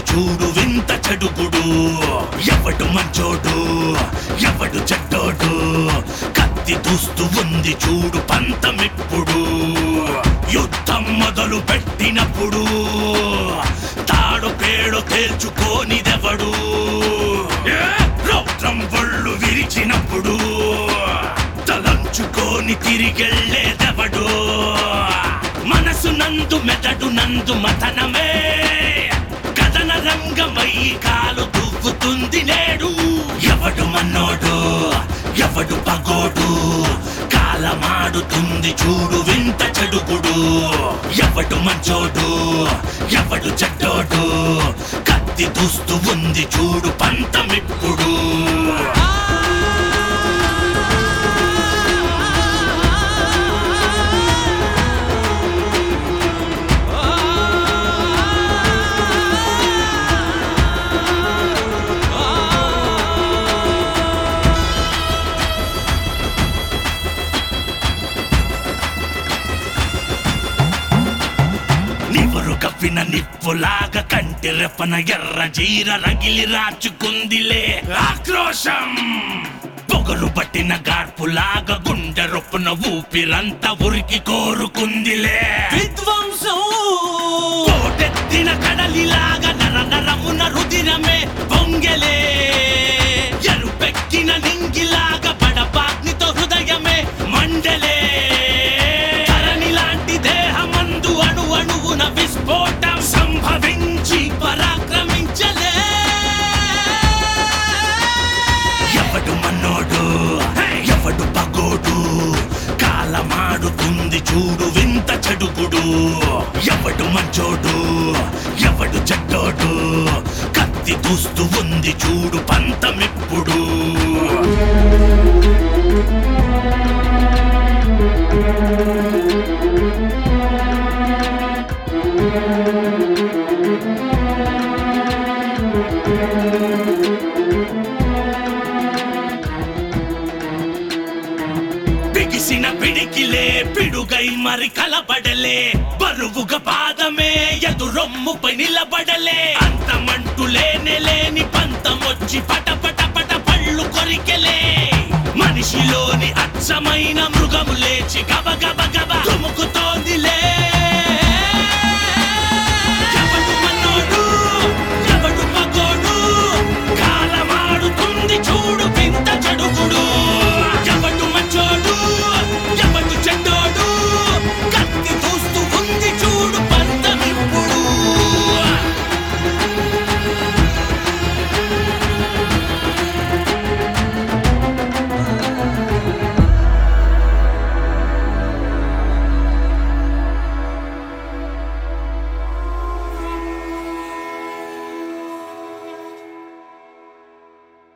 చూడు వింత చెడుగుడు ఎవడు మంచోడు ఎవడు చెడ్డోడు కత్తి దూస్తూ ఉంది చూడు పంతమిప్పుడు యుద్ధం మొదలు పెట్టినప్పుడు తాడు పేడు తేల్చుకోనిదెవడు ఏ? రౌద్రం ఒళ్ళు విరిచినప్పుడు తలంచుకొని తిరిగెళ్ళేదెవడు మనసు నందు మెదడు నందు మథనమే కథన రంగమై కాలు దువ్వుతుంది నేడు ఎవడు మన్నోడు ఎవడు పగోడు కాలమాడుతుంది చూడు వింత చెడుగుడు ఎవడు మంచోడు ఎవడు చెడ్డోడు కత్తి దూస్తూ ఉంది చూడు పంతమిప్పుడు నివురు కప్పిన నిప్పులాగా కంటి రెప్పన ఎర్ర జీర రగిలి రాచుకుందిలే ఆక్రోశం పొగరు పట్టిన గార్పులాగా గుండె రొప్పున ఊపిరంతా ఉరికి కోరుకుందిలే విధ్వంసం కోటెత్తిన కడలిలాగా నర నరమున రుదిరమే పొంగెలే ఎరుపెక్కిన నింగిలాగా పడపాగ్నితో హృదయమే మండలే ధరణి లాంటి దేహమందు అణు అణువున విస్ఫోటం సంభవించి పరాక్రమించలే ఎవడు మన్నోడు ఎవడు పగోడు కాలమాడుతుంది చూడు వింత చెడుగుడు ఎవడు మంచోడు ఎవడు చెడ్డోడు కత్తి దూస్తూ ఉంది చూడు పంతమిప్పుడు బిగిసిన పిడికిలే పిడుగై మరి కలబడలే బరువుగా పాదమే ఎదురొమ్ముపై నిలబడలే అంతమంటూ లేనే లేని పంతమొచ్చి పట పట పట పళ్ళు కొరికెలే మనిషిలోని అచ్చమైన మృగము లేచి గబగబ